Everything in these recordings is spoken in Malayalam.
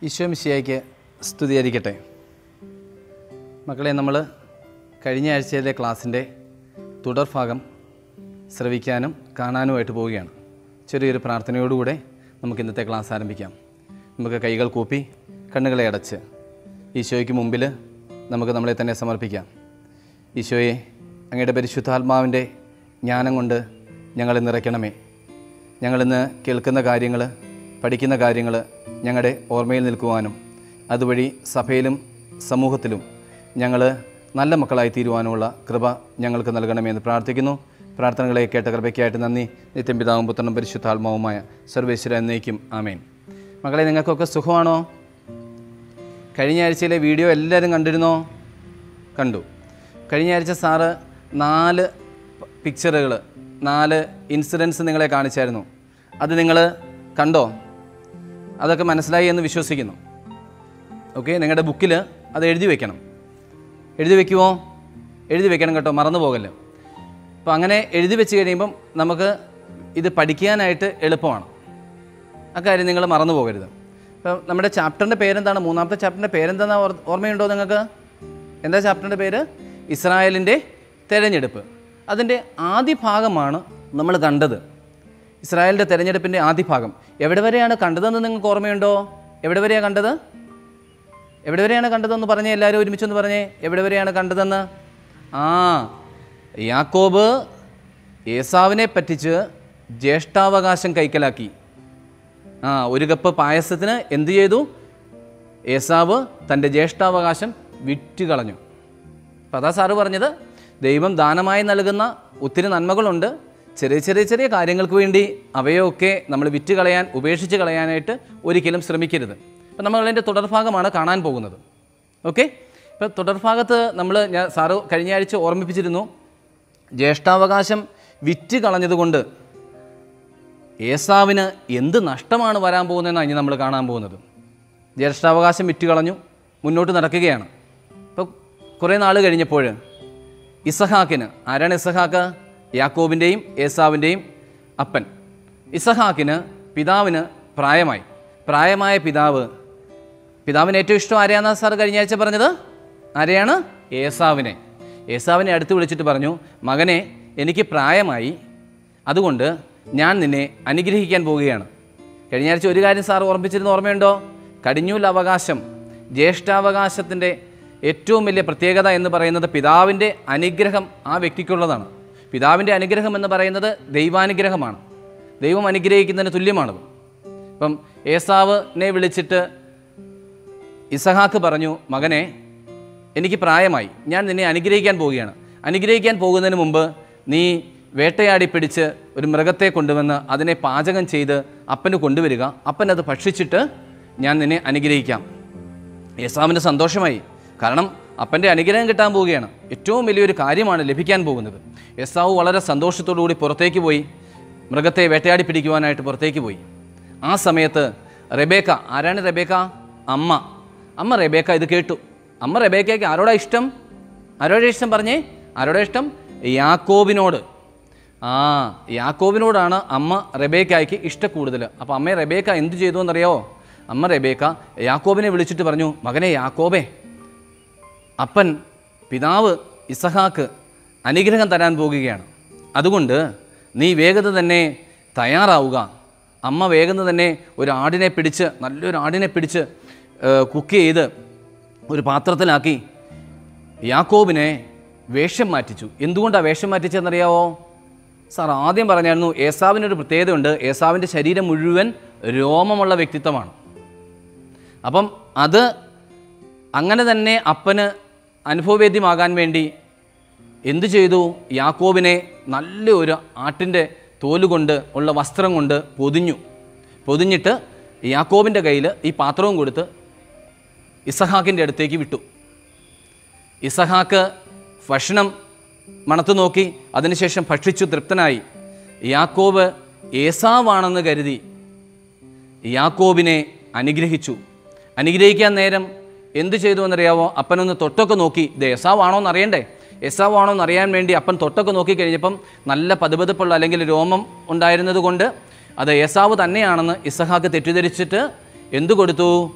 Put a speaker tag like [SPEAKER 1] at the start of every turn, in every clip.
[SPEAKER 1] ഈശോമിശിയായിക്ക് സ്തുതിയായിരിക്കട്ടെ മക്കളെ നമ്മൾ കഴിഞ്ഞ ആഴ്ചയിലെ ക്ലാസ്സിൻ്റെ തുടർഭാഗം ശ്രവിക്കാനും കാണാനുമായിട്ട് പോവുകയാണ് ചെറിയൊരു പ്രാർത്ഥനയോടുകൂടെ നമുക്ക് ഇന്നത്തെ ക്ലാസ് ആരംഭിക്കാം നമുക്ക് കൈകൾ കൂപ്പി കണ്ണുകളെ അടച്ച് ഈശോയ്ക്ക് മുമ്പിൽ നമുക്ക് നമ്മളെ തന്നെ സമർപ്പിക്കാം ഈശോയെ അങ്ങയുടെ പരിശുദ്ധാത്മാവിൻ്റെ ജ്ഞാനം കൊണ്ട് ഞങ്ങളെ നിറയ്ക്കണമേ ഞങ്ങളിന്ന് കേൾക്കുന്ന കാര്യങ്ങൾ പഠിക്കുന്ന കാര്യങ്ങൾ ഞങ്ങളുടെ ഓർമ്മയിൽ നിൽക്കുവാനും അതുവഴി സഭയിലും സമൂഹത്തിലും ഞങ്ങൾ നല്ല മക്കളായി തീരുവാനുമുള്ള കൃപ ഞങ്ങൾക്ക് നൽകണമെന്ന് പ്രാർത്ഥിക്കുന്നു പ്രാർത്ഥനകളെ കേട്ട കൃപയ്ക്കായിട്ട് നന്ദി നിത്യം പിതാവും പുത്രനും പരിശുദ്ധാത്മാവുമായ സർവേശ്വര എന്നേക്കും ആമേൻ മക്കളെ നിങ്ങൾക്കൊക്കെ സുഖമാണോ കഴിഞ്ഞ ആഴ്ചയിലെ വീഡിയോ എല്ലാവരും കണ്ടിരുന്നോ കണ്ടു കഴിഞ്ഞ ആഴ്ച സാറ് നാല് പിക്ചറുകൾ നാല് ഇൻസിഡൻസ് നിങ്ങളെ കാണിച്ചായിരുന്നു അത് നിങ്ങൾ കണ്ടോ അതൊക്കെ മനസ്സിലായി എന്ന് വിശ്വസിക്കുന്നു ഓക്കെ നിങ്ങളുടെ ബുക്കിൽ അത് എഴുതി വെക്കണം എഴുതി വെക്കുമോ എഴുതി വെക്കണം കേട്ടോ മറന്നു പോകല്ലോ അപ്പോൾ അങ്ങനെ എഴുതി വെച്ച് കഴിയുമ്പം നമുക്ക് ഇത് പഠിക്കാനായിട്ട് എളുപ്പമാണ് അക്കാര്യം നിങ്ങൾ മറന്നു പോകരുത് അപ്പോൾ നമ്മുടെ ചാപ്റ്ററിൻ്റെ പേരെന്താണ് മൂന്നാമത്തെ ചാപ്റ്ററിൻ്റെ പേരെന്താണെന്ന് ഓർ- ഓർമ്മയുണ്ടോ നിങ്ങൾക്ക് എന്താ ചാപ്റ്ററിൻ്റെ പേര് ഇസ്രായേലിൻ്റെ തെരഞ്ഞെടുപ്പ് അതിൻ്റെ ആദ്യ ഭാഗമാണ് നമ്മൾ കണ്ടത് ഇസ്രായേലിൻ്റെ തെരഞ്ഞെടുപ്പിൻ്റെ ആദ്യ ഭാഗം എവിടെ വരെയാണ് കണ്ടതെന്ന് നിങ്ങൾക്ക് ഓർമ്മയുണ്ടോ എവിടെ വരെയാണ് കണ്ടത് എവിടെ വരെയാണ് കണ്ടതെന്ന് പറഞ്ഞേ എല്ലാവരും ഒരുമിച്ചൊന്ന് പറഞ്ഞേ എവിടെ വരെയാണ് കണ്ടതെന്ന് ആ യാക്കോബ് ഏസാവിനെ പറ്റിച്ച് ജ്യേഷ്ഠാവകാശം കൈക്കലാക്കി ആ ഒരു കപ്പ് പായസത്തിന് എന്ത് ചെയ്തു ഏസാവ് തൻ്റെ ജ്യേഷ്ഠാവകാശം വിറ്റ് കളഞ്ഞു അപ്പം അതാ സാറ് പറഞ്ഞത് ദൈവം ദാനമായി നൽകുന്ന ഒത്തിരി നന്മകളുണ്ട് ചെറിയ ചെറിയ ചെറിയ കാര്യങ്ങൾക്ക് വേണ്ടി അവയൊക്കെ നമ്മൾ വിറ്റ് കളയാൻ ഉപേക്ഷിച്ച് കളയാനായിട്ട് ഒരിക്കലും ശ്രമിക്കരുത് അപ്പം നമ്മൾ അതിൻ്റെ തുടർഭാഗമാണ് കാണാൻ പോകുന്നത് ഓക്കെ ഇപ്പം തുടർഭാഗത്ത് നമ്മൾ ഞാൻ സാറ് കഴിഞ്ഞ ആഴ്ച ഓർമ്മിപ്പിച്ചിരുന്നു ജ്യേഷ്ഠാവകാശം വിറ്റ് കളഞ്ഞതുകൊണ്ട് ഏസാവിന് എന്ത് നഷ്ടമാണ് വരാൻ പോകുന്നതെന്നാണ് ഇനി നമ്മൾ കാണാൻ പോകുന്നത് ജ്യേഷ്ഠാവകാശം വിറ്റ് കളഞ്ഞു മുന്നോട്ട് നടക്കുകയാണ് ഇപ്പോൾ കുറേ നാൾ കഴിഞ്ഞപ്പോൾ ഇസഹാക്കിന് ആരാണ് ഇസഹാക്ക് യാക്കോബിൻ്റെയും ഏസാവിൻ്റെയും അപ്പൻ ഇസഹാക്കിന് പിതാവിന് പ്രായമായി പ്രായമായ പിതാവ് പിതാവിന് ഏറ്റവും ഇഷ്ടം ആരെയാണെന്നാ സാർ കഴിഞ്ഞ ആഴ്ച പറഞ്ഞത് ആരെയാണ് ഏസാവിനെ ഏസാവിനെ അടുത്ത് വിളിച്ചിട്ട് പറഞ്ഞു മകനെ എനിക്ക് പ്രായമായി അതുകൊണ്ട് ഞാൻ നിന്നെ അനുഗ്രഹിക്കാൻ പോവുകയാണ് കഴിഞ്ഞ ആഴ്ച ഒരു കാര്യം സാർ ഓർമ്മിച്ചിരുന്ന ഓർമ്മയുണ്ടോ കടിഞ്ഞൂൽ അവകാശം ജ്യേഷ്ഠാവകാശത്തിൻ്റെ ഏറ്റവും വലിയ പ്രത്യേകത എന്ന് പറയുന്നത് പിതാവിൻ്റെ അനുഗ്രഹം ആ വ്യക്തിക്കുള്ളതാണ് പിതാവിൻ്റെ അനുഗ്രഹം എന്ന് പറയുന്നത് ദൈവാനുഗ്രഹമാണ് ദൈവം അനുഗ്രഹിക്കുന്നതിന് തുല്യമാണത് ഇപ്പം ഏസാവിനെ വിളിച്ചിട്ട് ഇസഹാക്ക് പറഞ്ഞു മകനെ എനിക്ക് പ്രായമായി ഞാൻ നിന്നെ അനുഗ്രഹിക്കാൻ പോവുകയാണ് അനുഗ്രഹിക്കാൻ പോകുന്നതിന് മുമ്പ് നീ വേട്ടയാടി പിടിച്ച് ഒരു മൃഗത്തെ കൊണ്ടുവന്ന് അതിനെ പാചകം ചെയ്ത് അപ്പന് കൊണ്ടുവരിക അപ്പൻ അത് ഭക്ഷിച്ചിട്ട് ഞാൻ നിന്നെ അനുഗ്രഹിക്കാം യേസാവിന് സന്തോഷമായി കാരണം അപ്പൻ്റെ അനുഗ്രഹം കിട്ടാൻ പോവുകയാണ് ഏറ്റവും വലിയൊരു കാര്യമാണ് ലഭിക്കാൻ പോകുന്നത് യേസാവ് വളരെ സന്തോഷത്തോടു കൂടി പുറത്തേക്ക് പോയി മൃഗത്തെ വേട്ടയാടി പിടിക്കുവാനായിട്ട് പുറത്തേക്ക് പോയി ആ സമയത്ത് റെബേക്ക ആരാണ് റെബേക്ക അമ്മ അമ്മ റെബേക്ക ഇത് കേട്ടു അമ്മ റെബേക്കയ്ക്ക് ആരോടാ ഇഷ്ടം ആരോടാ ഇഷ്ടം പറഞ്ഞേ ആരോടാ ഇഷ്ടം യാക്കോബിനോട് ആ യാക്കോബിനോടാണ് അമ്മ റെബേക്കായ്ക്ക് ഇഷ്ടം കൂടുതൽ അപ്പോൾ അമ്മയെ റെബേക്ക എന്ത് ചെയ്തു എന്നറിയാവോ അമ്മ റെബേക്ക യാക്കോബിനെ വിളിച്ചിട്ട് പറഞ്ഞു മകനെ യാക്കോബേ അപ്പൻ പിതാവ് ഇസഹാക്ക് അനുഗ്രഹം തരാൻ പോകുകയാണ് അതുകൊണ്ട് നീ വേഗത തന്നെ തയ്യാറാവുക അമ്മ വേഗത തന്നെ ഒരു ആടിനെ പിടിച്ച് നല്ലൊരു ആടിനെ പിടിച്ച് കുക്ക് ചെയ്ത് ഒരു പാത്രത്തിലാക്കി യാക്കോബിനെ വേഷം മാറ്റിച്ചു എന്തുകൊണ്ടാണ് വേഷം മാറ്റിച്ചതെന്നറിയാവോ സാർ ആദ്യം പറഞ്ഞായിരുന്നു ഏസാവിനൊരു പ്രത്യേകതയുണ്ട് ഏസാവിൻ്റെ ശരീരം മുഴുവൻ രോമമുള്ള വ്യക്തിത്വമാണ് അപ്പം അത് അങ്ങനെ തന്നെ അപ്പന് അനുഭവവേദ്യമാകാൻ വേണ്ടി എന്തു ചെയ്തു യാക്കോബിനെ നല്ലൊരു ആട്ടിൻ്റെ തോലുകൊണ്ട് ഉള്ള വസ്ത്രം കൊണ്ട് പൊതിഞ്ഞു പൊതിഞ്ഞിട്ട് യാക്കോബിൻ്റെ കയ്യിൽ ഈ പാത്രവും കൊടുത്ത് ഇസഹാക്കിൻ്റെ അടുത്തേക്ക് വിട്ടു ഇസഹാക്ക് ഭക്ഷണം മണത്തു നോക്കി അതിനുശേഷം ഭക്ഷിച്ചു തൃപ്തനായി യാക്കോബ് ഏസാവാണെന്ന് കരുതി യാക്കോബിനെ അനുഗ്രഹിച്ചു അനുഗ്രഹിക്കാൻ നേരം എന്തു ചെയ്തു എന്നറിയാവോ അപ്പനൊന്ന് തൊട്ടൊക്കെ നോക്കി ഇത് ഏസാവാണോ എന്ന് അറിയണ്ടേ ഏസാവാണോ എന്ന് അറിയാൻ വേണ്ടി അപ്പൻ തൊട്ടൊക്കെ നോക്കി കഴിഞ്ഞപ്പം നല്ല പതുപതുപ്പുള്ള അല്ലെങ്കിൽ രോമം ഉണ്ടായിരുന്നത് കൊണ്ട് അത് ഏസാവ് തന്നെയാണെന്ന് ഇസഹാക്ക് തെറ്റിദ്ധരിച്ചിട്ട് എന്തു കൊടുത്തു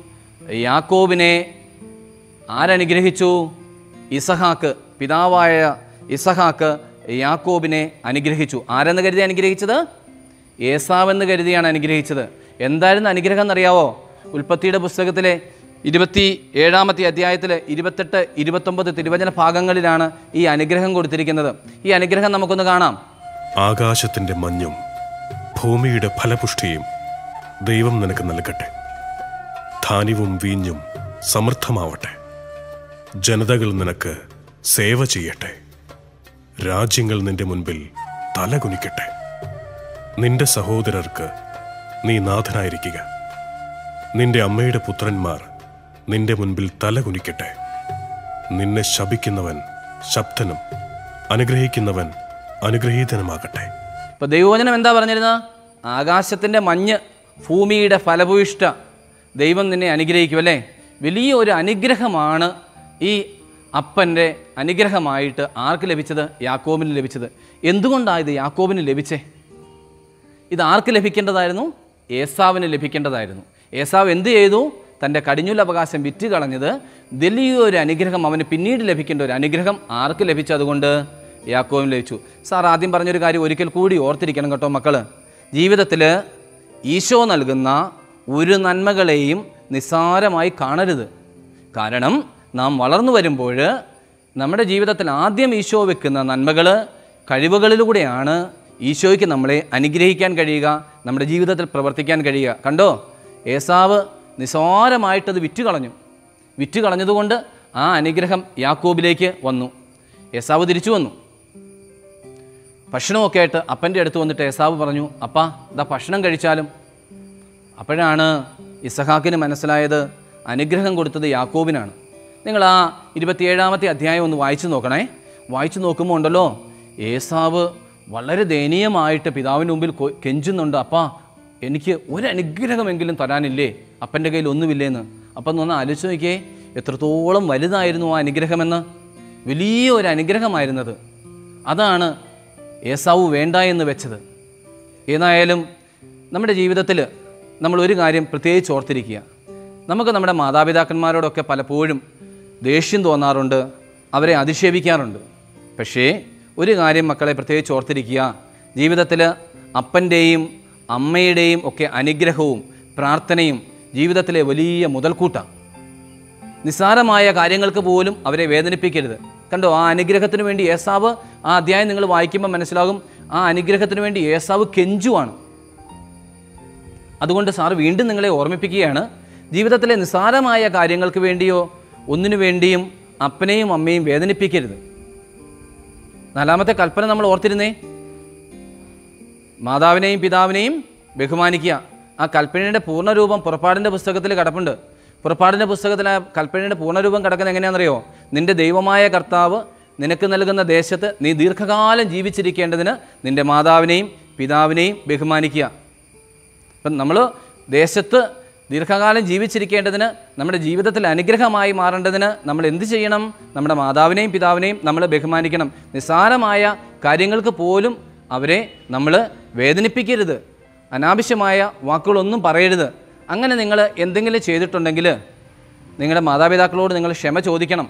[SPEAKER 1] യാക്കോബിനെ ആരനുഗ്രഹിച്ചു ഇസഹാക്ക് പിതാവായ ഇസഹാക്ക് യാക്കോബിനെ അനുഗ്രഹിച്ചു ആരെന്ന് കരുതി അനുഗ്രഹിച്ചത് ഏസാവെന്ന് കരുതിയാണ് അനുഗ്രഹിച്ചത് എന്തായിരുന്നു അനുഗ്രഹം എന്നറിയാവോ ഉൽപ്പത്തിയുടെ പുസ്തകത്തിലെ ഇരുപത്തി ഏഴാമത്തെ അധ്യായത്തിൽ ഇരുപത്തെട്ട് ഇരുപത്തൊമ്പത് തിരുവചന ഭാഗങ്ങളിലാണ് ഈ അനുഗ്രഹം കൊടുത്തിരിക്കുന്നത് ഈ അനുഗ്രഹം നമുക്കൊന്ന് കാണാം
[SPEAKER 2] ആകാശത്തിന്റെ മഞ്ഞും ഭൂമിയുടെ ഫലപുഷ്ടിയും ദൈവം നിനക്ക് നൽകട്ടെ ധാന്യവും വീഞ്ഞും സമൃദ്ധമാവട്ടെ ജനതകൾ നിനക്ക് സേവ ചെയ്യട്ടെ രാജ്യങ്ങൾ നിന്റെ മുൻപിൽ തലകുനിക്കട്ടെ നിന്റെ സഹോദരർക്ക് നീ നാഥനായിരിക്കുക നിന്റെ അമ്മയുടെ പുത്രന്മാർ നിന്റെ മുൻപിൽ തലകുനിക്കട്ടെ നിന്നെ ശപിക്കുന്നവൻ ശബ്ദനും അനുഗ്രഹിക്കുന്നവൻ അനുഗ്രഹീതനുമാകട്ടെ
[SPEAKER 1] ഇപ്പോൾ ദൈവവചനം എന്താ പറഞ്ഞിരുന്നത് ആകാശത്തിൻ്റെ മഞ്ഞ് ഭൂമിയുടെ ഫലഭൂയിഷ്ഠ ദൈവം നിന്നെ അനുഗ്രഹിക്കും അല്ലേ വലിയ ഒരു അനുഗ്രഹമാണ് ഈ അപ്പൻ്റെ അനുഗ്രഹമായിട്ട് ആർക്ക് ലഭിച്ചത് യാക്കോബിന് ലഭിച്ചത് എന്തുകൊണ്ടാണ് ഇത് യാക്കോബിന് ലഭിച്ചേ ഇത് ആർക്ക് ലഭിക്കേണ്ടതായിരുന്നു ഏസാവിന് ലഭിക്കേണ്ടതായിരുന്നു ഏസാവ് എന്ത് ചെയ്തു തൻ്റെ കടിഞ്ഞുൽ അവകാശം വിറ്റ് കളഞ്ഞത് വലിയൊരു അനുഗ്രഹം അവന് പിന്നീട് ലഭിക്കേണ്ട ഒരു അനുഗ്രഹം ആർക്ക് ലഭിച്ചു അതുകൊണ്ട് യാക്കോവിന് ലഭിച്ചു സാർ ആദ്യം പറഞ്ഞൊരു കാര്യം ഒരിക്കൽ കൂടി ഓർത്തിരിക്കണം കേട്ടോ മക്കൾ ജീവിതത്തിൽ ഈശോ നൽകുന്ന ഒരു നന്മകളെയും നിസ്സാരമായി കാണരുത് കാരണം നാം വളർന്നു വരുമ്പോൾ നമ്മുടെ ജീവിതത്തിൽ ആദ്യം ഈശോ വെക്കുന്ന നന്മകൾ കഴിവുകളിലൂടെയാണ് ഈശോയ്ക്ക് നമ്മളെ അനുഗ്രഹിക്കാൻ കഴിയുക നമ്മുടെ ജീവിതത്തിൽ പ്രവർത്തിക്കാൻ കഴിയുക കണ്ടോ ഏസാവ് നിസ്സാരമായിട്ടത് വിറ്റ് കളഞ്ഞു വിറ്റ് കളഞ്ഞതുകൊണ്ട് ആ അനുഗ്രഹം യാക്കോബിലേക്ക് വന്നു ഏസാവ് തിരിച്ചു വന്നു ഭക്ഷണമൊക്കെ ആയിട്ട് അപ്പൻ്റെ അടുത്ത് വന്നിട്ട് ഏസാവ് പറഞ്ഞു അപ്പാ ഇതാ ഭക്ഷണം കഴിച്ചാലും അപ്പോഴാണ് ഇസഹാക്കിന് മനസ്സിലായത് അനുഗ്രഹം കൊടുത്തത് യാക്കോബിനാണ് നിങ്ങൾ ആ ഇരുപത്തിയേഴാമത്തെ അധ്യായം ഒന്ന് വായിച്ചു നോക്കണേ വായിച്ചു നോക്കുമ്പോൾ ഉണ്ടല്ലോ ഏസാവ് വളരെ ദയനീയമായിട്ട് പിതാവിന് മുമ്പിൽ കൊ- കെഞ്ചുന്നുണ്ട് അപ്പാ എനിക്ക് ഒരു അനുഗ്രഹമെങ്കിലും തരാനില്ലേ അപ്പൻ്റെ കയ്യിൽ ഒന്നുമില്ലേന്ന് അപ്പം ഒന്ന് ആലോചിച്ച് നോക്കിയേ എത്രത്തോളം വലുതായിരുന്നു ആ അനുഗ്രഹമെന്ന് വലിയ ഒരു അനുഗ്രഹമായിരുന്നത് അതാണ് ഏസാവ് വേണ്ട എന്ന് വെച്ചത് ഏതായാലും നമ്മുടെ ജീവിതത്തിൽ നമ്മൾ ഒരു കാര്യം പ്രത്യേകിച്ച് ഓർത്തിരിക്കുക നമുക്ക് നമ്മുടെ മാതാപിതാക്കന്മാരോടൊക്കെ പലപ്പോഴും ദേഷ്യം തോന്നാറുണ്ട് അവരെ അധിക്ഷേപിക്കാറുണ്ട് പക്ഷേ ഒരു കാര്യം മക്കളെ പ്രത്യേകിച്ച് ഓർത്തിരിക്കുക ജീവിതത്തിൽ അപ്പൻ്റെയും അമ്മയുടെയും ഒക്കെ അനുഗ്രഹവും പ്രാർത്ഥനയും ജീവിതത്തിലെ വലിയ മുതൽക്കൂട്ടാണ് നിസ്സാരമായ കാര്യങ്ങൾക്ക് പോലും അവരെ വേദനിപ്പിക്കരുത് കണ്ടോ ആ അനുഗ്രഹത്തിന് വേണ്ടി ഏസാവ് ആ അധ്യായം നിങ്ങൾ വായിക്കുമ്പോൾ മനസ്സിലാകും ആ അനുഗ്രഹത്തിന് വേണ്ടി ഏസാവ് കെഞ്ചുവാണ് അതുകൊണ്ട് സാർ വീണ്ടും നിങ്ങളെ ഓർമ്മിപ്പിക്കുകയാണ് ജീവിതത്തിലെ നിസ്സാരമായ കാര്യങ്ങൾക്ക് വേണ്ടിയോ ഒന്നിനു വേണ്ടിയും അപ്പനെയും അമ്മയും വേദനിപ്പിക്കരുത് നാലാമത്തെ കൽപ്പന നമ്മൾ ഓർത്തിരുന്നേ മാതാവിനെയും പിതാവിനെയും ബഹുമാനിക്കുക ആ കൽപ്പനയുടെ പൂർണ്ണരൂപം പുറപ്പാടിൻ്റെ പുസ്തകത്തിൽ കിടപ്പുണ്ട് പുറപ്പാടിൻ്റെ പുസ്തകത്തിൽ ആ കൽപ്പനയുടെ പൂർണ്ണരൂപം കിടക്കുന്നത് എങ്ങനെയാണെന്നറിയോ നിന്റെ ദൈവമായ കർത്താവ് നിനക്ക് നൽകുന്ന ദേശത്ത് നീ ദീർഘകാലം ജീവിച്ചിരിക്കേണ്ടതിന് നിന്റെ മാതാവിനെയും പിതാവിനെയും ബഹുമാനിക്കുക അപ്പം നമ്മൾ ദേശത്ത് ദീർഘകാലം ജീവിച്ചിരിക്കേണ്ടതിന് നമ്മുടെ ജീവിതത്തിൽ അനുഗ്രഹമായി മാറേണ്ടതിന് നമ്മൾ എന്ത് ചെയ്യണം നമ്മുടെ മാതാവിനെയും പിതാവിനെയും നമ്മൾ ബഹുമാനിക്കണം നിസ്സാരമായ കാര്യങ്ങൾക്ക് പോലും അവരെ നമ്മൾ വേദനിപ്പിക്കരുത് അനാവശ്യമായ വാക്കുകളൊന്നും പറയരുത് അങ്ങനെ നിങ്ങൾ എന്തെങ്കിലും ചെയ്തിട്ടുണ്ടെങ്കിൽ നിങ്ങളുടെ മാതാപിതാക്കളോട് നിങ്ങൾ ക്ഷമ ചോദിക്കണം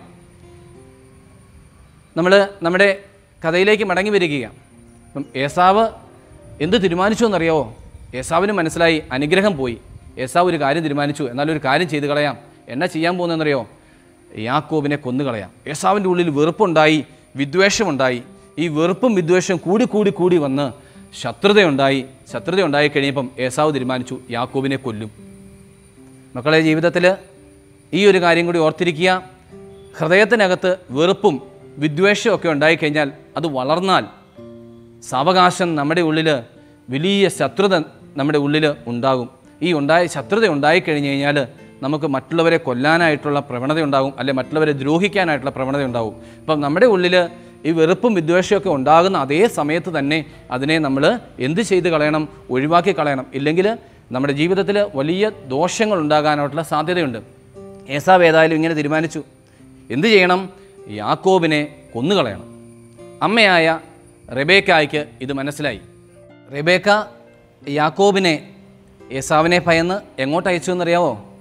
[SPEAKER 1] നമ്മൾ നമ്മുടെ കഥയിലേക്ക് മടങ്ങി വരികയാണ് അപ്പം ഏസാവ് എന്ത് തീരുമാനിച്ചു എന്നറിയാവോ ഏസാവിന് മനസ്സിലായി അനുഗ്രഹം പോയി ഏസാവ് ഒരു കാര്യം തീരുമാനിച്ചു എന്നാലും ഒരു കാര്യം ചെയ്തു കളയാം എന്നാ ചെയ്യാൻ പോകുന്നതെന്നറിയോ യാക്കോബിനെ കൊന്നുകളയാം ഏസാവിൻ്റെ ഉള്ളിൽ വെറുപ്പുണ്ടായി വിദ്വേഷമുണ്ടായി ഈ വെറുപ്പും വിദ്വേഷവും കൂടി കൂടി കൂടി വന്ന് ശത്രുതയുണ്ടായി ശത്രുതയുണ്ടായി കഴിയുമ്പം ഏസാവ് തീരുമാനിച്ചു യാക്കോബിനെ കൊല്ലും മക്കളെ ജീവിതത്തിൽ ഈ ഒരു കാര്യം കൂടി ഓർത്തിരിക്കുക ഹൃദയത്തിനകത്ത് വെറുപ്പും വിദ്വേഷവും ഒക്കെ ഉണ്ടായിക്കഴിഞ്ഞാൽ അത് വളർന്നാൽ സാവകാശം നമ്മുടെ ഉള്ളിൽ വലിയ ശത്രുത നമ്മുടെ ഉള്ളിൽ ഉണ്ടാകും ഈ ഉണ്ടായ ശത്രുത ഉണ്ടായിക്കഴിഞ്ഞ് കഴിഞ്ഞാൽ നമുക്ക് മറ്റുള്ളവരെ കൊല്ലാനായിട്ടുള്ള പ്രവണത ഉണ്ടാകും അല്ലെ മറ്റുള്ളവരെ ദ്രോഹിക്കാനായിട്ടുള്ള പ്രവണത ഉണ്ടാകും അപ്പം നമ്മുടെ ഉള്ളിൽ ഈ വെറുപ്പും വിദ്വേഷമൊക്കെ ഉണ്ടാകുന്ന അതേ സമയത്ത് തന്നെ അതിനെ നമ്മൾ എന്ത് ചെയ്ത് കളയണം ഒഴിവാക്കി കളയണം ഇല്ലെങ്കിൽ നമ്മുടെ ജീവിതത്തിൽ വലിയ ദോഷങ്ങൾ ഉണ്ടാകാനായിട്ടുള്ള സാധ്യതയുണ്ട് ഏസാവ് ഏതായാലും ഇങ്ങനെ തീരുമാനിച്ചു എന്ത് ചെയ്യണം യാക്കോബിനെ കൊന്നുകളയണം അമ്മയായ റെബേക്കായ്ക്ക് ഇത് മനസ്സിലായി റെബേക്ക യാക്കോബിനെ ഏസാവിനെ ഭയന്ന് എങ്ങോട്ട് അയച്ചു എന്നറിയാവോ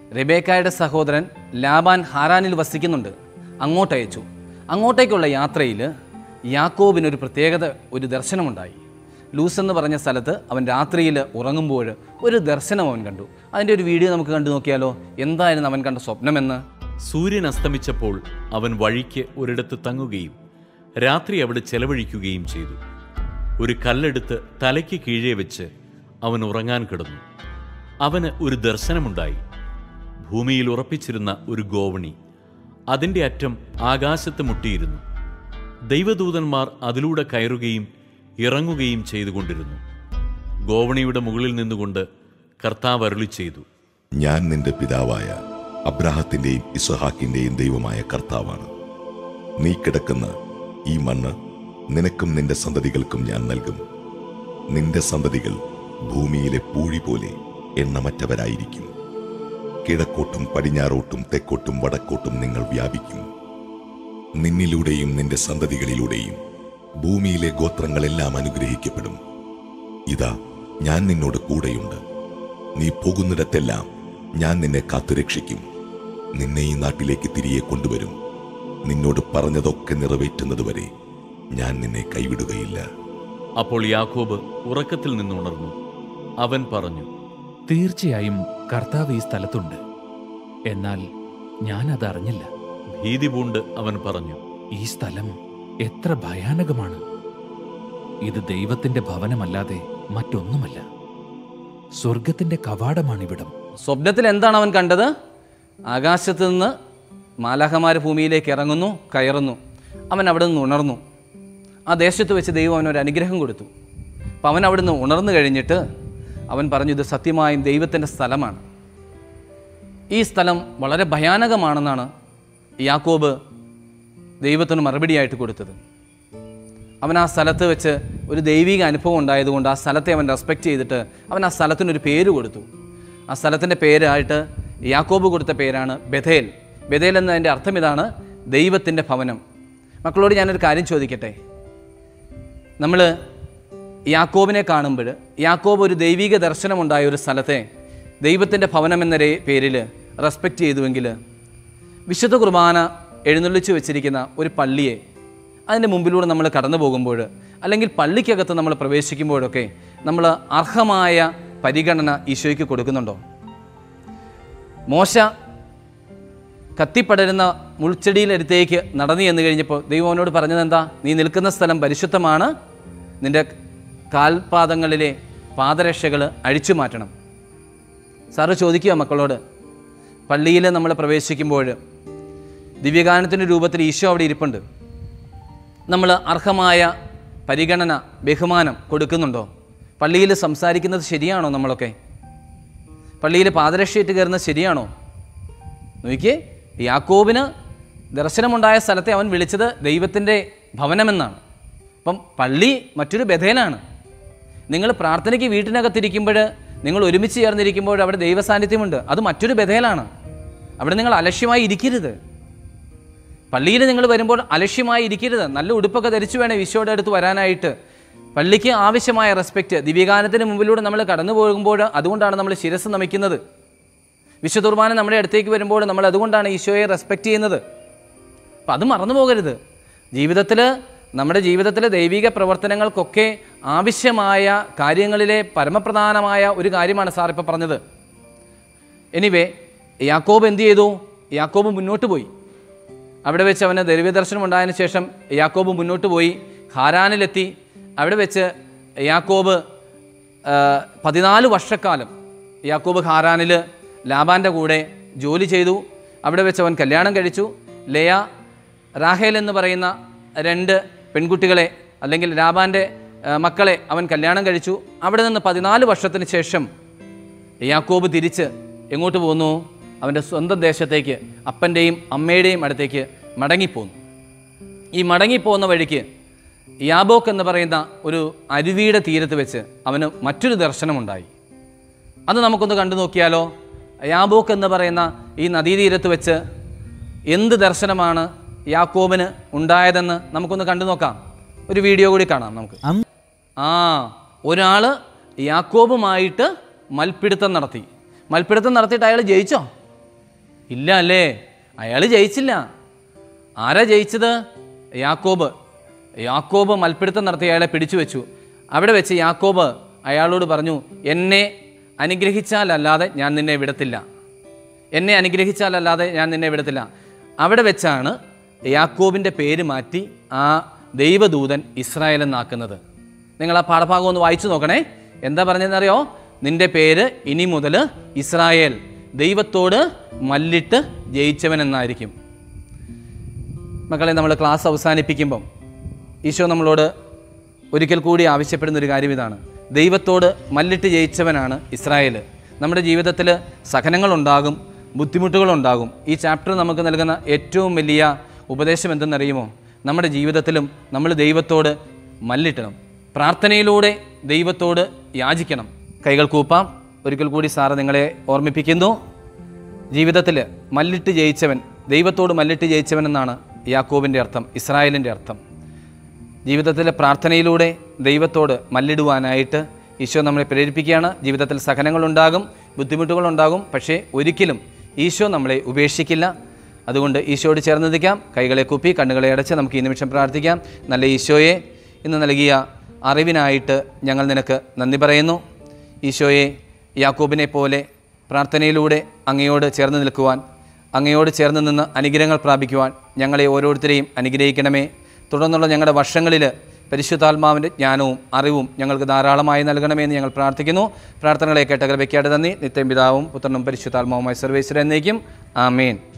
[SPEAKER 1] റെബേക്കായുടെ സഹോദരൻ ലാബാൻ ഹാരാനിൽ വസിക്കുന്നുണ്ട് അങ്ങോട്ട് അയച്ചു അങ്ങോട്ടേക്കുള്ള യാത്രയിൽ യാക്കോബിനൊരു പ്രത്യേകത ഒരു ദർശനമുണ്ടായി ലൂസ് എന്ന് പറഞ്ഞ സ്ഥലത്ത് അവൻ രാത്രിയിൽ ഉറങ്ങുമ്പോൾ ഒരു ദർശനം അവൻ കണ്ടു അതിൻ്റെ ഒരു വീഡിയോ നമുക്ക് കണ്ടു നോക്കിയാലോ എന്തായിരുന്നു അവൻ കണ്ട സ്വപ്നമെന്ന്
[SPEAKER 3] സൂര്യൻ അസ്തമിച്ചപ്പോൾ അവൻ വഴിക്ക് ഒരിടത്ത് തങ്ങുകയും രാത്രി അവിടെ ചെലവഴിക്കുകയും ചെയ്തു ഒരു കല്ലെടുത്ത് തലയ്ക്ക് കീഴേ വെച്ച് അവൻ ഉറങ്ങാൻ കിടന്നു അവന് ഒരു ദർശനമുണ്ടായി ഭൂമിയിൽ ഉറപ്പിച്ചിരുന്ന ഒരു ഗോവണി അതിൻ്റെ അറ്റം ആകാശത്ത് മുട്ടിയിരുന്നു ദൈവദൂതന്മാർ അതിലൂടെ കയറുകയും ഇറങ്ങുകയും ചെയ്തുകൊണ്ടിരുന്നു ഗോവണിയുടെ മുകളിൽ നിന്നുകൊണ്ട് കർത്താവ് അരുളി ചെയ്തു
[SPEAKER 4] ഞാൻ നിന്റെ പിതാവായ അബ്രാഹത്തിന്റെയും ഇസഹാക്കിന്റെയും ദൈവമായ കർത്താവാണ് നീ കിടക്കുന്ന ഈ മണ്ണ് നിനക്കും നിന്റെ സന്തതികൾക്കും ഞാൻ നൽകും നിന്റെ സന്തതികൾ ഭൂമിയിലെ പൂഴി പോലെ എണ്ണമറ്റവരായിരിക്കും കിഴക്കോട്ടും പടിഞ്ഞാറോട്ടും തെക്കോട്ടും വടക്കോട്ടും നിങ്ങൾ വ്യാപിക്കും നിന്നിലൂടെയും നിന്റെ സന്തതികളിലൂടെയും ഭൂമിയിലെ ഗോത്രങ്ങളെല്ലാം അനുഗ്രഹിക്കപ്പെടും ഇതാ ഞാൻ നിന്നോട് കൂടെയുണ്ട് നീ പോകുന്നിടത്തെല്ലാം ഞാൻ നിന്നെ കാത്തുരക്ഷിക്കും നിന്നെ ഈ നാട്ടിലേക്ക് തിരികെ കൊണ്ടുവരും നിന്നോട് പറഞ്ഞതൊക്കെ നിറവേറ്റുന്നതുവരെ ഞാൻ നിന്നെ കൈവിടുകയില്ല
[SPEAKER 3] അപ്പോൾ യാക്കോബ് ഉറക്കത്തിൽ നിന്നുണർന്നു അവൻ പറഞ്ഞു
[SPEAKER 5] തീർച്ചയായും കർത്താവ് ഈ സ്ഥലത്തുണ്ട് എന്നാൽ ഞാൻ അതറിഞ്ഞില്ല
[SPEAKER 3] ഭീതി പൂണ്ട് അവൻ പറഞ്ഞു
[SPEAKER 5] ഈ സ്ഥലം എത്ര ഭയാനകമാണ് ഇത് ദൈവത്തിന്റെ ഭവനമല്ലാതെ മറ്റൊന്നുമല്ല സ്വർഗത്തിന്റെ കവാടമാണിവിടം
[SPEAKER 1] സ്വപ്നത്തിൽ എന്താണ് അവൻ കണ്ടത് ആകാശത്ത് നിന്ന് മാലാഹമാർ ഭൂമിയിലേക്ക് ഇറങ്ങുന്നു കയറുന്നു അവൻ അവിടെ നിന്ന് ഉണർന്നു ആ ദേശത്ത് വെച്ച് ദൈവം അവനൊരു അനുഗ്രഹം കൊടുത്തു അപ്പം അവൻ അവിടെ നിന്ന് ഉണർന്നു കഴിഞ്ഞിട്ട് അവൻ പറഞ്ഞു ഇത് സത്യമായും ദൈവത്തിൻ്റെ സ്ഥലമാണ് ഈ സ്ഥലം വളരെ ഭയാനകമാണെന്നാണ് യാക്കോബ് ദൈവത്തിന് മറുപടിയായിട്ട് കൊടുത്തത് അവൻ ആ സ്ഥലത്ത് വെച്ച് ഒരു ദൈവിക അനുഭവം ഉണ്ടായതുകൊണ്ട് ആ സ്ഥലത്തെ അവൻ റെസ്പെക്റ്റ് ചെയ്തിട്ട് അവൻ ആ സ്ഥലത്തിനൊരു പേര് കൊടുത്തു ആ സ്ഥലത്തിൻ്റെ പേരായിട്ട് യാക്കോബ് കൊടുത്ത പേരാണ് ബഥേൽ ബഥേൽ എന്നതിൻ്റെ അർത്ഥം ഇതാണ് ദൈവത്തിൻ്റെ ഭവനം മക്കളോട് ഞാനൊരു കാര്യം ചോദിക്കട്ടെ നമ്മൾ യാക്കോബിനെ കാണുമ്പോൾ യാക്കോബ് ഒരു ദൈവിക ദർശനമുണ്ടായ ഒരു സ്ഥലത്തെ ദൈവത്തിൻ്റെ ഭവനം എന്ന രേ- പേരിൽ റെസ്പെക്റ്റ് ചെയ്തുവെങ്കിൽ വിശുദ്ധ കുർബാന എഴുന്നള്ളിച്ച് വെച്ചിരിക്കുന്ന ഒരു പള്ളിയെ അതിൻ്റെ മുമ്പിലൂടെ നമ്മൾ കടന്നു പോകുമ്പോൾ അല്ലെങ്കിൽ പള്ളിക്കകത്ത് നമ്മൾ പ്രവേശിക്കുമ്പോഴൊക്കെ നമ്മൾ അർഹമായ പരിഗണന ഈശോയ്ക്ക് കൊടുക്കുന്നുണ്ടോ മോശ കത്തിപ്പടരുന്ന മുൾച്ചെടിയിലടുത്തേക്ക് നടന്നു ചെന്ന് കഴിഞ്ഞപ്പോൾ ദൈവം അവനോട് പറഞ്ഞത് എന്താ നീ നിൽക്കുന്ന സ്ഥലം പരിശുദ്ധമാണ് നിന്റെ കാൽപാദങ്ങളിലെ പാദരക്ഷകൾ അഴിച്ചു മാറ്റണം സാറ് ചോദിക്കുക മക്കളോട് പള്ളിയിൽ നമ്മൾ പ്രവേശിക്കുമ്പോൾ ദിവ്യഗാനത്തിൻ്റെ രൂപത്തിൽ ഈശോ അവിടെ ഇരിപ്പുണ്ട് നമ്മൾ അർഹമായ പരിഗണന ബഹുമാനം കൊടുക്കുന്നുണ്ടോ പള്ളിയിൽ സംസാരിക്കുന്നത് ശരിയാണോ നമ്മളൊക്കെ പള്ളിയിൽ പാദരക്ഷയിട്ട് കയറുന്നത് ശരിയാണോ നോക്കിയേ യാക്കോബിന് ദർശനമുണ്ടായ സ്ഥലത്തെ അവൻ വിളിച്ചത് ദൈവത്തിൻ്റെ ഭവനമെന്നാണ് അപ്പം പള്ളി മറ്റൊരു ബഥേലാണ് നിങ്ങൾ പ്രാർത്ഥനയ്ക്ക് വീട്ടിനകത്തിരിക്കുമ്പോൾ നിങ്ങൾ ഒരുമിച്ച് ചേർന്നിരിക്കുമ്പോൾ അവിടെ ദൈവസാന്നിധ്യമുണ്ട് അത് മറ്റൊരു ബഥേലാണ് അവിടെ നിങ്ങൾ അലക്ഷ്യമായി ഇരിക്കരുത് പള്ളിയിൽ നിങ്ങൾ വരുമ്പോൾ അലക്ഷ്യമായി ഇരിക്കരുത് നല്ല ഉടുപ്പൊക്കെ ധരിച്ചു വേണം ഈശോയുടെ അടുത്ത് വരാനായിട്ട് പള്ളിക്ക് ആവശ്യമായ റെസ്പെക്റ്റ് ദിവ്യഗാനത്തിന് മുമ്പിലൂടെ നമ്മൾ കടന്നു പോകുമ്പോൾ അതുകൊണ്ടാണ് നമ്മൾ ശിരസ് നമിക്കുന്നത് വിശുദ്ധ കുർബാന നമ്മുടെ അടുത്തേക്ക് വരുമ്പോൾ നമ്മൾ അതുകൊണ്ടാണ് ഈശോയെ റെസ്പെക്റ്റ് ചെയ്യുന്നത് അപ്പം അത് മറന്നു പോകരുത് ജീവിതത്തിൽ നമ്മുടെ ജീവിതത്തിലെ ദൈവിക പ്രവർത്തനങ്ങൾക്കൊക്കെ ആവശ്യമായ കാര്യങ്ങളിലെ പരമപ്രധാനമായ ഒരു കാര്യമാണ് സാർ ഇപ്പോൾ പറഞ്ഞത് എനിവേ യാക്കോബ് എന്ത് ചെയ്തു യാക്കോബ് മുന്നോട്ട് പോയി അവിടെ വെച്ച് അവന് ദൈവദർശനം ഉണ്ടായതിനു ശേഷം യാക്കോബ് മുന്നോട്ട് പോയി ഹാരാനിലെത്തി അവിടെ വെച്ച് യാക്കോബ് ആ, പതിനാല് വർഷക്കാലം യാക്കോബ് ഹാരാനിൽ ലാബാൻ്റെ കൂടെ ജോലി ചെയ്തു അവിടെ വെച്ച് അവൻ കല്യാണം കഴിച്ചു ലയ റാഹേൽ എന്ന് പറയുന്ന രണ്ട് പെൺകുട്ടികളെ അല്ലെങ്കിൽ ലാബാൻ്റെ ആ, മക്കളെ അവൻ കല്യാണം കഴിച്ചു അവിടെ നിന്ന് പതിനാല് വർഷത്തിന് ശേഷം യാക്കോബ് തിരിച്ച് എങ്ങോട്ട് പോന്നു അവൻ്റെ സ്വന്തം ദേശത്തേക്ക് അപ്പൻ്റെയും അമ്മയുടെയും അടുത്തേക്ക് മടങ്ങിപ്പോന്നു ഈ മടങ്ങിപ്പോകുന്ന വഴിക്ക് യാബോക്ക് എന്ന് പറയുന്ന ഒരു അരുവിയുടെ തീരത്ത് വെച്ച് അവന് മറ്റൊരു ദർശനമുണ്ടായി അത് നമുക്കൊന്ന് കണ്ടു നോക്കിയാലോ യാബോക്ക് എന്ന് പറയുന്ന ഈ നദീതീരത്ത് വെച്ച് എന്ത് ദർശനമാണ് യാക്കോബിന് ഉണ്ടായതെന്ന് നമുക്കൊന്ന് കണ്ടു നോക്കാം ഒരു വീഡിയോ കൂടി കാണാം നമുക്ക് ആ ഒരാൾ യാക്കോബുമായിട്ട് മൽപ്പിടുത്തം നടത്തി മൽപ്പിടുത്തം നടത്തിയിട്ട് അയാൾ ജയിച്ചോ ഇല്ല അല്ലേ അയാൾ ജയിച്ചില്ല ആരാ ജയിച്ചത് യാക്കോബ് യാക്കോബ് മൽപ്പിടുത്തം നടത്തി അയാളെ പിടിച്ചു വെച്ചു അവിടെ വെച്ച് യാക്കോബ് അയാളോട് പറഞ്ഞു എന്നെ അനുഗ്രഹിച്ചാലല്ലാതെ ഞാൻ നിന്നെ വിടത്തില്ല എന്നെ അനുഗ്രഹിച്ചാലല്ലാതെ ഞാൻ നിന്നെ വിടത്തില്ല അവിടെ വെച്ചാണ് യാക്കോബിൻ്റെ പേര് മാറ്റി ആ ദൈവദൂതൻ ഇസ്രായേൽ എന്നാക്കുന്നത് നിങ്ങൾ ആ പാഠഭാഗം ഒന്ന് വായിച്ചു നോക്കണേ എന്താ പറഞ്ഞതെന്നറിയോ നിന്റെ പേര് ഇനി മുതൽ ഇസ്രായേൽ ദൈവത്തോട് മല്ലിട്ട് ജയിച്ചവൻ എന്നായിരിക്കും മക്കളെ നമ്മൾ ക്ലാസ് അവസാനിപ്പിക്കുമ്പം ഈശോ നമ്മളോട് ഒരിക്കൽ കൂടി ആവശ്യപ്പെടുന്ന ഒരു കാര്യം ഇതാണ് ദൈവത്തോട് മല്ലിട്ട് ജയിച്ചവനാണ് ഇസ്രായേൽ നമ്മുടെ ജീവിതത്തിൽ സഹനങ്ങളുണ്ടാകും ബുദ്ധിമുട്ടുകളുണ്ടാകും ഈ ചാപ്റ്റർ നമുക്ക് നൽകുന്ന ഏറ്റവും വലിയ ഉപദേശം എന്തെന്നറിയുമോ നമ്മുടെ ജീവിതത്തിലും നമ്മൾ ദൈവത്തോട് മല്ലിട്ടണം പ്രാർത്ഥനയിലൂടെ ദൈവത്തോട് യാചിക്കണം കൈകൾ കൂപ്പാം ഒരിക്കൽ കൂടി സാറ് നിങ്ങളെ ഓർമ്മിപ്പിക്കുന്നു ജീവിതത്തിൽ മല്ലിട്ട് ജയിച്ചവൻ ദൈവത്തോട് മല്ലിട്ട് ജയിച്ചവൻ എന്നാണ് യാക്കോബിൻ്റെ അർത്ഥം ഇസ്രായേലിൻ്റെ അർത്ഥം ജീവിതത്തിലെ പ്രാർത്ഥനയിലൂടെ ദൈവത്തോട് മല്ലിടുവാനായിട്ട് ഈശോ നമ്മളെ പ്രേരിപ്പിക്കുകയാണ് ജീവിതത്തിൽ സഹനങ്ങളുണ്ടാകും ബുദ്ധിമുട്ടുകളുണ്ടാകും പക്ഷേ ഒരിക്കലും ഈശോ നമ്മളെ ഉപേക്ഷിക്കില്ല അതുകൊണ്ട് ഈശോയോട് ചേർന്ന് നിൽക്കാം കൈകളെ കുപ്പി കണ്ണുകളെ അടച്ച് നമുക്ക് ഈ നിമിഷം പ്രാർത്ഥിക്കാം നല്ല ഈശോയെ ഇന്ന് നൽകിയ അറിവിനായിട്ട് ഞങ്ങൾ നിനക്ക് നന്ദി പറയുന്നു ഈശോയെ യാക്കോബിനെ പോലെ പ്രാർത്ഥനയിലൂടെ അങ്ങയോട് ചേർന്ന് നിൽക്കുവാൻ അങ്ങയോട് ചേർന്ന് നിന്ന് അനുഗ്രഹങ്ങൾ പ്രാപിക്കുവാൻ ഞങ്ങളെ ഓരോരുത്തരെയും അനുഗ്രഹിക്കണമേ തുടർന്നുള്ള ഞങ്ങളുടെ വർഷങ്ങളിൽ പരിശുദ്ധാത്മാവിൻ്റെ ജ്ഞാനവും അറിവും ഞങ്ങൾക്ക് ധാരാളമായി നൽകണമേ എന്ന് ഞങ്ങൾ പ്രാർത്ഥിക്കുന്നു പ്രാർത്ഥനകളെ കേട്ട കൃപയ്ക്കാട് നന്ദി നിത്യം പിതാവും പുത്രനും പരിശുദ്ധാത്മാവുമായി സർവേശ്വരൻ എന്നേക്കും ആമേൻ